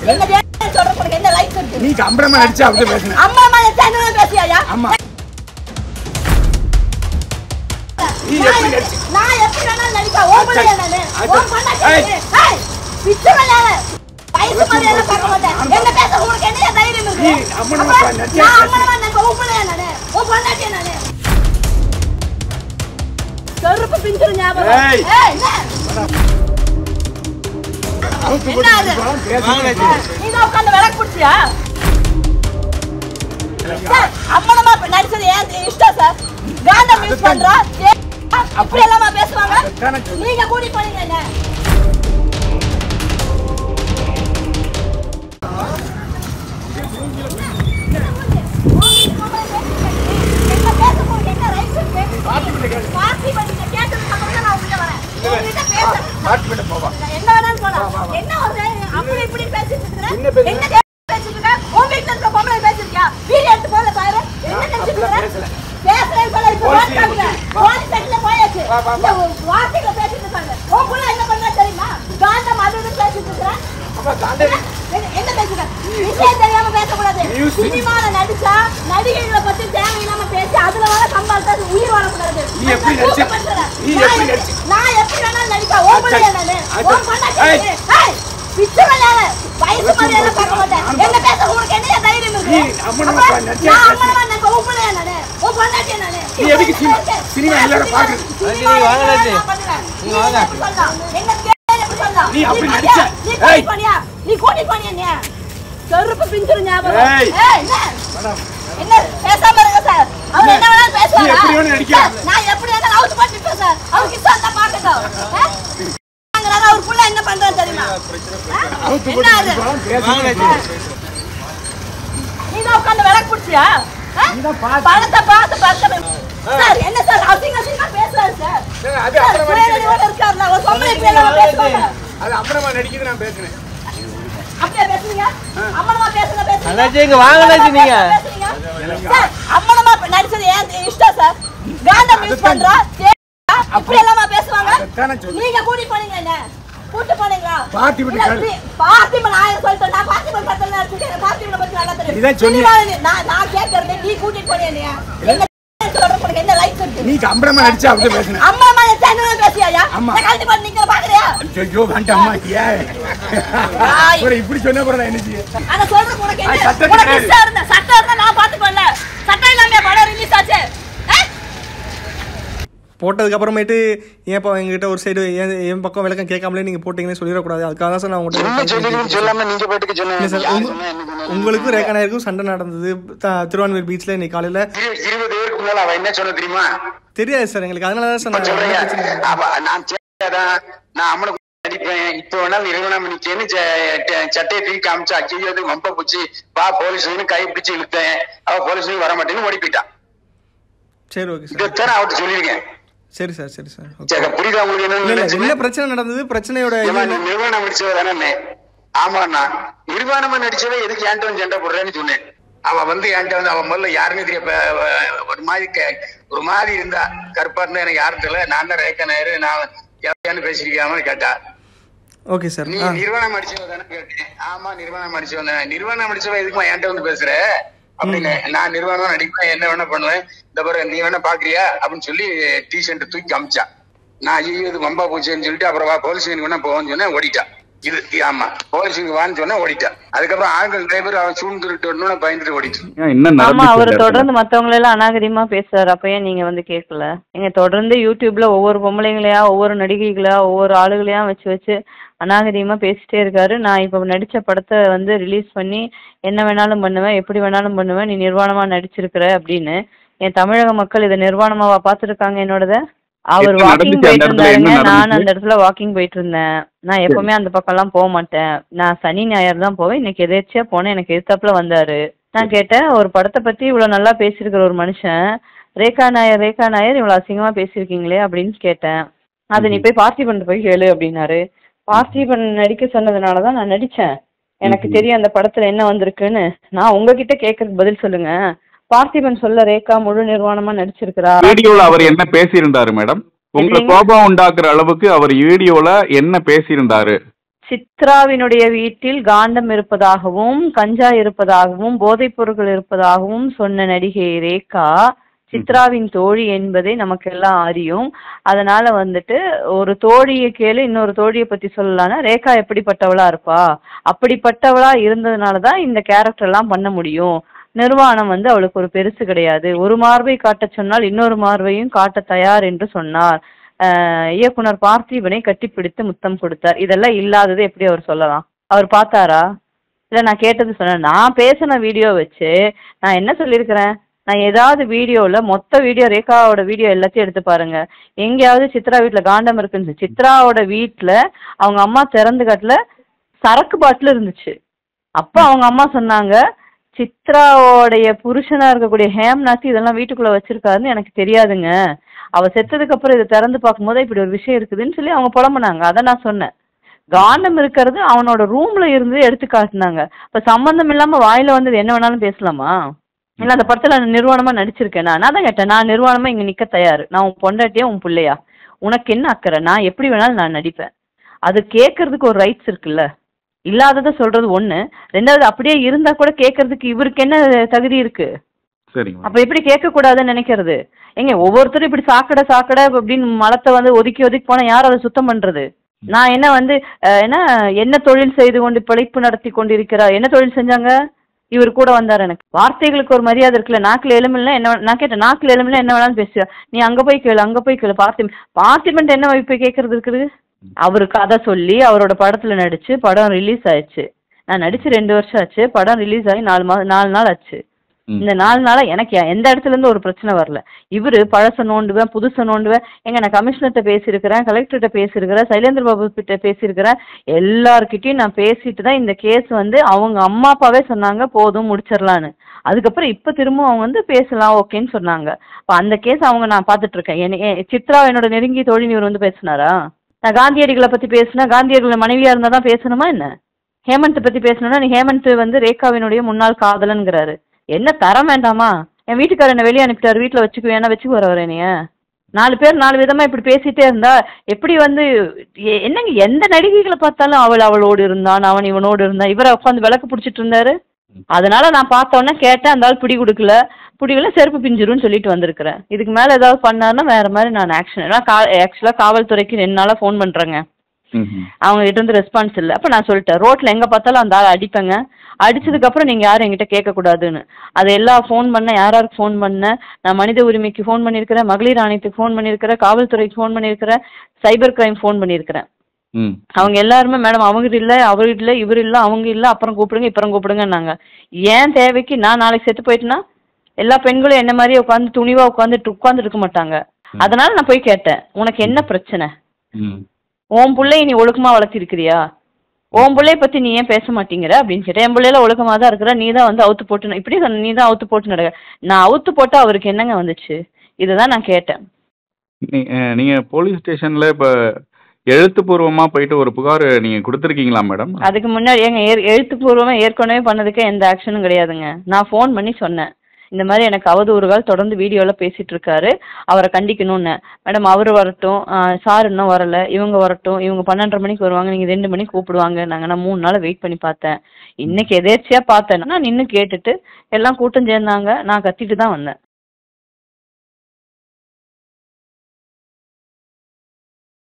எங்க தேசம் சொல்றதுக்கு உனக்கு என்ன ரைட்ஸ் இருக்கு நீ கம்பளமா நடிச்சா அப்படி பேசுன அம்மா அம்மா என்ன பேசியாயா ஆமா நீ நான் எப்படி எப்படி- நடிச்ச? நான் எப்படி வேணாலும் நடிப்பேன். உன் பிள்ளையா நானு? அது- உன் பொண்டாட்டி ஏய். நானு. ஏய், பிச்சைவன் நானு. வயசு மாதிரியெல்லாம் பார்க்க மாட்டேன். என்ன பேச உங்களுக்கு என்ன தைரியம் இருக்கு? நீ அம்மனமா அப்ப நடிச்சா நான் அம்மனமா நடிப்பேன். உன் பிள்ளையா நானு? உன் பொண்டாட்டியா நானு? செருப்பு பிஞ்சிரும் ஞாபகம். ஏய். ஏய், என்ன? அவுத்து என்ன அது? போட்டு பேசுன நீ தான் உட்கார்ந்து விளக்கு பிடிச்சியா? சார், அம்மனமா நடிச்சது ஏன் இஷ்டம் சார்? காந்தம் யூஸ் பண்றா? ஏன்? இப்படி எல்லாமா பேசுவாங்க அதுதானே சொல்றேன். நீங்க கூடி போனீங்க என்ன என்ன பேசும்போது என்ன ரைட்ஸ் இருக்கு? பார்ட்டி பண்ணிட்டு கேட்டதுக்கு அப்புறம் தான் நான் உள்ள வரேன். உங்ககிட்ட பேச- பாட்டு விட்டு போவா என்ன வேணாலும் போலாம். என்ன ஒரு அப்படி இப்படி பேசிட்டு இருக்கிற? என்ன பேசுற? என்ன கே- பேசிட்டு இருக்க? உன் வீட்டுல இருக்க பொம்பளை பேசிருக்கியா? வீடியோ எடுத்து போல பாரு. என்ன நினைச்சிட்டு இருக்கிற? பேசல. பேசுறேன்னு சொல்ல, இப்ப போலீஸ் வாட்ஸ்அப்ல, ஸ்டேஷன். போலீஸ் ஸ்டேஷன்ல போயாச்சு. வா, வா, இந்த வா. வார்த்தைகளை பேசிட்டு இருக்காங்க. உன் புள்ள என்ன பண்ணா தெரியுமா? காந்தம் அது இதுன்னு பேசிட்டு இருக்கிற? அப்ப காண்டே என்ன- என்ன பேசுற? விஷயம் தெரியாம பேசக்கூடாது. News. சினிமால நடிச்சா நடிகைகளை பத்தி தேவையில்லாம பேசி அதுல வர சம்பாதிச்சா உயிர் வாழக்கூடாது நீ எப்படி நான் நடிச்ச? கூப்பிட்டு நீ நான் எப்படி எப்படி- நடிச்ச? நான் எப்படி வேணாலும் நடிப்பேன். உன் பிள்ளையா நானு? அச்சா. உன் பொண்டாட்டி ஏய். நானு? ஏய், பிச்சைவன் நானு. வயசு மாதிரியெல்லாம் பார்க்க மாட்டேன். என்ன பேச உங்களுக்கு என்ன தைரியம் இருக்கு? நீ அம்மனமா அப்ப நடிச்சா நான் பேசு. அம்மனமா நடிப்பேன். உன் பிள்ளையா நானு? உன் பொண்டாட்டியா நானு? நீ எதுக்கு சினிமா- சினிமா எல்லாரும் பார்க்குறது? சினிமா நீங்க வாங்க, ராஜி. நான் பண்ணுவேன். நீ நீங்க வாங்க. எப்படி சொல்லலாம்? எங்க கேள்வி எப்படி சொல்லலாம்? நீ அப்படி நீ நடிச்ச. பண்ணியா? நீ கூட்டி ஏய். பண்ணியா? நீ கூட்டி பண்ணியா நீ? செருப்பு பிஞ்சிரும் ஞாபகம். ஏய். ஏய், என்ன? மேடம் என்ன பேசாம இருங்க சார் அவர் என்ன வேணாலும் பேசுவாரா? நீ எப்படி வேணாலும் நடிக்கலாம். சார், நான் எப்படி வேணாலும் அவுத்து போட்டு நிப்பேன் சார் அவருக்கு இஷ்டம் இருந்தா பாக்கட்டும் ஆ? வாங்குறாரு, அவர் புள்ள என்ன பண்றாரு தெரியுமா ஆ? அவுத்து என்ன அது போட்டு பேசுன நீ தான் உட்கார்ந்து விளக்கு பிடிச்சியா ஆ? நீதான் பார்த்து. பணத்தை பார்த்து பார்த்து சார் என்ன சார் அசிங்க அசிங்கமா பேசுறாரு சார் சார், அது சார், அப்புறமா சுயநினைவோட இருக்காருல்ல, ஒரு பொம்பளை இப்படி எல்லாம் பேசுவாங்க. அது அப்புறமா நடிக்குது நான் பேசுறேன் அப்படியா பேசுறீங்க? அம்மனமா பேசுங்க, பேசுங்க. அண்ணாச்சி, இங்க வாங்க அண்ணாச்சி, நீங்க. பேசுறீங்க? சார், அம்மனமா நடிச்சது ஏன் இஷ்டம் சார்? காந்தம் யூஸ் பண்றா? ஏன்? இப்படி எல்லாமா பேசுவாங்க? அதுதானே சொல்றேன். நீங்க கூட்டி போனீங்க என்ன? கூட்டி போனீங்களா? பார்த்திபன் இல்ல, கால். இப்படி- பார்த்திபன் ஆயிரம் சொல்லிட்டேன். நான் பார்த்திபன் பக்கத்துல நடிச்சிருக்கேன். பார்த்திபனை பத்தி நல்லா தெரியும். நீதான் சொன்னியே. சினிமால நீ- நான் நான் கேட்கறது, நீ கூட்டிட்டு போனியா நீ? எங்க சொல்றதுக்கு உனக்கு என்ன rights இருக்கு? நீ கம்பளமா நடிச்சா அப்படி பேசுன அம்மா அம்மா என் சேனல்ல பேசியாயா? ஆமா. நான் கழட்டி போட்டு நிக்கிறேன், பாக்குறியா? ஐயோ வேண்டாம்மா ஏன் ஆய். ஒரு இப்படி சொன்ன கூட என்ன செய்ய ஆனா சொல்றதுக்கு உனக்கு என்ன? அது சட்டம் உனக்கு கிடையாது. இஷ்டம் இருந்தா- சட்டம் இருந்தா நான் பாத்துக்கோல. சட்டம் இல்லாமயா படம் release ஆச்சு? ஆ? போட்டதுக்கு அப்புறமேட்டு ஏன்ப்பா எங்ககிட்ட ஒரு சைடு என் பக்கம் விளக்கம் கேட்காமலே நீங்க போட்டீங்கன்னு சொல்லிடக்கூடாது அதுக்காக தான் சார் நான் சும்மா உங்கள்கிட்ட சொல்லிக்கணும் சொல்லாம நீங்க பாட்டுக்கு இல்லை சொன்னீங்க சார் யார் உங்க- சொன்னா என்ன சொன்னா உங்களுக்கும் ரேகா நாயருக்கும் சண்டை நடந்தது த- திருவான்மையூர் பீச்ல இன்னைக்கு காலையில இரு- இருபது பேருக்கு முன்னால அவ என்ன சொன்ன தெரியுமா தெரியாது சார் எங்களுக்கு அதனால தான் சார் இப்ப நான் சொல்றேன் என்ன பிரச்சனை இல்லை. அவ நான் சேதான் நான் அம்மனுக்கு நடிப்பேன் இப்ப வேணாலும் நிறுவனம் நிக்கேன்னு சட்டையை தூக்கி காமிச்சா ஐயோ அது வம்ப பூச்சி வா போலீஸ்னு கை பிடிச்சு இழுத்தேன் அவ போலீஸ் வர மாட்டேன்னு ஓடி போயிட்டான் சரி ஓகே சார் இதைத்தான் அவர்கிட்ட சொல்லியிருக்கேன் சரி சார் சரி சார் ஓகே சரி, புரியுதா உங்களுக்கு இல்ல இல்ல என்ன என்ன பிரச்சனை நடந்தது பிரச்சனையோட இது ஏம்மா, நீ என்ன? நிர்வாணம் நடிச்சவ தானே ஆமாண்ணா நிர்வாணமா நடிச்சவ எதுக்கு என்கிட்ட வந்து சண்டை போடுறேன்னு சொன்னேன் அவ வந்து என்கிட்ட வந்து அவ முதல்ல யாருன்னு தெரிய ப- வ- ஒரு மாதிரி க- ஒரு மாதிரி இருந்தா கருப்பா இருந்தா எனக்கு யாரும் தெரியல நான் தான் ரேக்க நேரு நான் யாரையான்னு பேசிருக்காமன்னு கேட்டா ஓகே சார் நீ ஆ நிர்வாணம் அடிச்சவ தானே கேட்டேன் ஆமா நிர்வாணம் அடிச்சவன் தானே நிர்வாணம் அடிச்சவ எதுக்குமா என்கிட்ட வந்து பேசுற அப்படின்னு நான் நிர்வாணம் நடிப்பேன் என்ன வேணா பண்ணுவேன் இந்த பாரு நீ வேணா பாக்குறியா அப்படின்னு சொல்லி டி ஷர்ட் தூக்கி அமிச்சா நான் ஐயோ இது வம்பா போச்சுன்னு சொல்லிட்டு அப்புறம் வா போலீஸ் வேணா போவோம்னு சொன்னேன் ஓடிட்டா இது ஆமா போலீஸுக்கு வான்னு சொன்னா ஓடிட்டா அதுக்கப்புறம் ஆண்கள் டிரைவர் அவன் சூழ்ந்துட்டு பயந்துட்டு ஓடிட்டு என்ன ஆமா நடந்துச்சு அவர் இந்த தொடர்ந்து இடத்துல? மத்தவங்க எல்லாம் அநாகரிகமா பேசுறாரு அப்ப ஏன் நீங்க வந்து கேட்கல எங்க தொடர்ந்து யூடியூப்ல ஒவ்வொரு பொம்பளைங்களையா ஒவ்வொரு நடிகைகளா ஒவ்வொரு ஆளுகளையா வச்சு வச்சு அநாகரிகமா பேசிட்டே இருக்காரு நான் இப்ப நடிச்ச படத்தை வந்து ரிலீஸ் பண்ணி என்ன வேணாலும் பண்ணுவேன் எப்படி வேணாலும் பண்ணுவேன் நீ நிர்வாணமா நடிச்சிருக்கிற அப்படின்னு என் தமிழக மக்கள் இதை நிர்வாணமாவா பார்த்திருக்காங்க என்னோடத அவர் என்ன வாக்கிங் நடந்துச்சு அந்த போயிட்டு இடத்துல? என்ன இருந்தாருங்க நான் நடந்துச்சு? அந்த இடத்துல வாக்கிங் போயிட்டு இருந்தேன் நான் எப்பவுமே அந்த பக்கம்லாம் போக மாட்டேன் நான் சனி ஞாயிறு தான் போவேன் இன்னைக்கு எதேர்ச்சியா போனேன் எனக்கு எதிர்த்தாப்புல வந்தாரு நான் கேட்டேன் ஒரு படத்தை பத்தி இவ்வளவு நல்லா பேசியிருக்கிற ஒரு மனுஷன் ரேகா நாயர் ரேகா நாயர் இவ்வளவு அசிங்கமா பேசியிருக்கீங்களே அப்படின்னு கேட்டேன் அது நீ போய் பார்த்திபன் போய் கேளு அப்படின்னாரு பார்த்திபன் நடிக்க சொன்னதுனால தான் நான் நடிச்சேன் எனக்கு தெரியும் அந்த படத்துல என்ன வந்திருக்குன்னு நான் உங்ககிட்ட கேட்கறதுக்கு பதில் சொல்லுங்க பார்த்திபன் சொல்ல ரேகா முழு நிர்வாணமா நடிச்சிருக்கிறா வீடியோல அவர் என்ன பேசியிருந்தாரு மேடம் உங்களுக்கு இல்லைங்க. கோபம் உண்டாக்குற அளவுக்கு அவர் வீடியோல என்ன பேசியிருந்தாரு சித்ராவினுடைய வீட்டில் காண்டம் இருப்பதாகவும் கஞ்சா இருப்பதாகவும் போதைப் பொருட்கள் இருப்பதாகவும் சொன்ன நடிகை ரேகா சித்ராவின் தோழி என்பதை நமக்கெல்லாம் அறியும் அதனால வந்துட்டு ஒரு தோழியை கேளு இன்னொரு தோழியை பத்தி சொல்லலாம்னா ரேகா எப்படிப்பட்டவளா இருப்பா அப்படிப்பட்டவளா இருந்ததுனால தான் இந்த கேரக்டர் எல்லாம் பண்ண முடியும் நிர்வாணம் வந்து அவளுக்கு ஒரு பெருசு கிடையாது ஒரு மார்பை காட்டச் சொன்னால் இன்னொரு மார்பையும் காட்ட தயார் என்று சொன்னார் ஆஹ் இயக்குனர் பார்த்திபனை கட்டிப்பிடித்து முத்தம் கொடுத்தார் இதெல்லாம் இல்லாதது எப்படி அவர் சொல்லலாம் அவர் பார்த்தாரா இல்ல நான் கேட்டது சொன்னேன் நான் பேசின வீடியோ வச்சு நான் என்ன சொல்லியிருக்கிறேன் நான் ஏதாவது வீடியோல மொத்த வீடியோ ரேகாவோட வீடியோ எல்லாத்தையும் எடுத்து பாருங்க எங்கேயாவது சித்ரா வீட்ல காண்டம் இருக்குன்னு சொல்லி. சித்ராவோட வீட்ல அவங்க அம்மா திறந்து காட்டுல சரக்கு பாட்டில் இருந்துச்சு அப்ப அவங்க அம்மா சொன்னாங்க சித்ராவோடைய புருஷனா இருக்கக்கூடிய ஹேம்நாத் இதெல்லாம் வீட்டுக்குள்ள வச்சிருக்காருன்னு எனக்கு தெரியாதுங்க அவ செத்ததுக்கு அப்புறம் இதை திறந்து பார்க்கும்போது இப்படி ஒரு விஷயம் இருக்குதுன்னு சொல்லி அவங்க புலம்புனாங்க அதை நான் சொன்னேன் காண்டம் இருக்கிறது அவனோட ரூம்ல இருந்து எடுத்து காட்டினாங்க இப்ப சம்பந்தம் இல்லாம வாயில வந்தது என்ன வேணாலும் பேசலாமா இல்ல அந்த படத்துல நான் நிர்வாணமா நடிச்சிருக்கேன் நான் நான் தான் கேட்டேன் நான் நிர்வாணமா இங்க நிக்க தயாரு நான் உன் பொண்டாட்டியா உன் பிள்ளையா உனக்கு என்ன அக்கறை நான் எப்படி வேணாலும் நான் நடிப்பேன் அது கேட்கறதுக்கு ஒரு ரைட்ஸ் இருக்குல்ல இல்லாததை சொல்றது ஒண்ணு ரெண்டாவது அப்படியே இருந்தா கூட கேட்கறதுக்கு இவருக்கு என்ன தகுதி இருக்கு சரிங்க அப்ப எப்படி கேட்க கூடாதுன்னு நினைக்கிறது ஏங்க ஒவ்வொருத்தரும் இப்படி சாக்கடை சாக்கடை அப்படின்னு மலத்தை வந்து ஒதுக்கி ஒதுக்கி போனா யார் அதை சுத்தம் பண்றது நான் என்ன வந்து அஹ், என்ன என்ன தொழில் செய்து கொண்டு பிழைப்பு நடத்தி கொண்டிருக்கிறார் என்ன தொழில் செஞ்சாங்க இவர் கூட வந்தார் எனக்கு வார்த்தைகளுக்கு ஒரு மரியாதை இருக்குல்ல நாக்குல எலுமில்ல என்ன வேணா- நான் கேட்டேன் நாக்குல எலுமில்ல என்ன வேணாலும் பேசுவா நீ அங்க போய் கேளு அங்க போய் கேளு பார்த்தி பார்த்திமெண்ட் என்ன இப்ப கேட்கறது இருக்குது அவரு கதை சொல்லி அவரோட படத்துல நடிச்சு படம் ரிலீஸ் ஆயிடுச்சு நான் நடிச்சு ரெண்டு வருஷம் ஆச்சு படம் ரிலீஸ் ஆகி நாலு மா நாலு நாள் ஆச்சு ம். இந்த நாலு நாளா எனக்கு எ- எந்த இடத்துல இருந்து ஒரு பிரச்சனை வரல இவரு பழச நோண்டுவேன் புதுசை நோண்டுவேன் எங்க நான் கமிஷனர்கிட்ட பேசியிருக்கிறேன் கலெக்டர்கிட்ட பேசியிருக்கிறேன் சைலேந்திர பாபு கிட்ட பேசியிருக்கிறேன் எல்லார்கிட்டயும் நான் பேசிட்டு தான் இந்த கேஸ் வந்து அவங்க அம்மா அப்பாவே சொன்னாங்க போதும் முடிச்சிடலான்னு அதுக்கப்புறம் இப்ப திரும்ப அவங்க வந்து பேசலாம் ஓகேன்னு சொன்னாங்க அப்ப அந்த கேஸ் அவங்க நான் பார்த்துட்டு இருக்கேன் என்ன- எ- சித்ரா என்னோட நெருங்கிய தோழி இவர் வந்து பேசினாரா நான் காந்தியடிகளை பத்தி பேசினா காந்தியடிகளை மனைவியா இருந்தா தான் பேசணுமா என்ன ஹேமந்த் பத்தி பேசணும்னா நீ ஹேமந்த் வந்து ரேகாவினுடைய முன்னாள் காதலன்கிறாரு என்ன தரம் வேண்டாமா என் வீட்டுக்காரர் என்ன வெளியே அனுப்பிட்டாரு வீட்டுல வச்சுக்குவேன் வச்சுக்கு வர வரேனிய நாலு பேர் நாலு விதமா இப்படி பேசிட்டே இருந்தா எப்படி வந்து எ- என்னங்க எந்த நடிகைகளை பார்த்தாலும் அவள் அவளோடு இருந்தான் அவன் இவனோடு இருந்தான் இவரை உட்காந்து விளக்கு பிடிச்சிட்டு இருந்தாரு அதனால நான் பார்த்த உடனே கேட்டேன் அந்த ஆள் பிடி கொடுக்கல பிடிக்கல செருப்பு பிஞ்சிரும்னு சொல்லிட்டு வந்திருக்கிறேன் இதுக்கு மேல ஏதாவது பண்ணாருன்னா வேற மாதிரி நான் ஆக்ஷன் ஆக்சுவலா காவல்துறைக்கு ரெண்டு நாளா ஃபோன் பண்றேங்க ம்ஹும். அவங்க கிட்ட இருந்து ரெஸ்பான்ஸ் இல்லை அப்ப நான் சொல்லிட்டேன் ரோட்ல எங்க பார்த்தாலும் அந்த ஆள் அடிப்பேங்க அடிச்சதுக்கு அப்புறம் நீங்க யாரும் என்கிட்ட கேட்க கூடாதுன்னு அது எல்லா ஃபோன் பண்ண யார் யாருக்கு ஃபோன் பண்ணேன் நான் மனித உரிமைக்கு ஃபோன் பண்ணியிருக்கிறேன் மகளிர் ஆணையத்துக்கு ஃபோன் பண்ணியிருக்கிறேன் காவல்துறைக்கு ஃபோன் பண்ணியிருக்கிறேன் சைபர் கிரைம் ஃபோன் பண்ணியிருக்கிறேன் ம் அவங்க எல்லாருமே மேடம் அவங்க இல்ல அவர் இல்ல இவர் இல்ல அவங்க இல்ல அப்புறம் கூப்பிடுங்க இப்புறம் கூப்பிடுங்கன்னாங்க ஏன் தேவைக்கு நான் நாளைக்கு செத்து போயிட்டேன்னா எல்லா பெண்களும் என்ன மாதிரி உட்காந்து துணிவா உட்காந்துட்டு உட்கார்ந்து இருக்க மாட்டாங்க அதனால நான் போய் கேட்டேன் உனக்கு என்ன பிரச்சனை ம் உன் பிள்ளைய நீ ஒழுக்கமா வளர்த்திருக்கிறியா உன் பிள்ளைய பத்தி நீ ஏன் பேச மாட்டேங்கிற அப்படின்னு கேட்டேன் என் பிள்ளையில ஒழுக்கமா தான் இருக்கிற நீ தான் வந்து அவுத்து போட்டு நட- இப்படி சொன்ன நீ தான் அவுத்து போட்டு நடக்க நான் அவுத்து போட்டா அவருக்கு என்னங்க வந்துச்சு இதுதான் நான் கேட்டேன் நீ- அஹ், நீங்க போலீஸ் ஸ்டேஷன்ல இப்ப எழுத்துப்பூர்வமா போயிட்டு ஒரு புகார் நீங்க கொடுத்துருக்கீங்களா மேடம் அதுக்கு முன்னாடி ஏங்க ஏ- எழுத்துப்பூர்வமா ஏற்கனவே பண்ணதுக்கு எந்த ஆக்ஷனும் கிடையாதுங்க நான் ஃபோன் பண்ணி சொன்னேன் இந்த மாதிரி எனக்கு அவதூறுகள் தொடர்ந்து வீடியோல பேசிட்டு இருக்காரு அவரை கண்டிக்கணும்னு மேடம் அவர் வரட்டும் சார் இன்னும் வரல இவங்க வரட்டும் இவங்க பன்னெண்டரை மணிக்கு வருவாங்க நீங்க ரெண்டு மணிக்கு கூப்பிடுவாங்க நாங்க நான் மூணு நாள் வெயிட் பண்ணி பார்த்தேன் இன்னைக்கு எதேர்ச்சியா பார்த்தேன் நான் நின்று கேட்டுட்டு எல்லாம் கூட்டம் சேர்ந்தாங்க நான் கத்திட்டு தான் வந்தேன்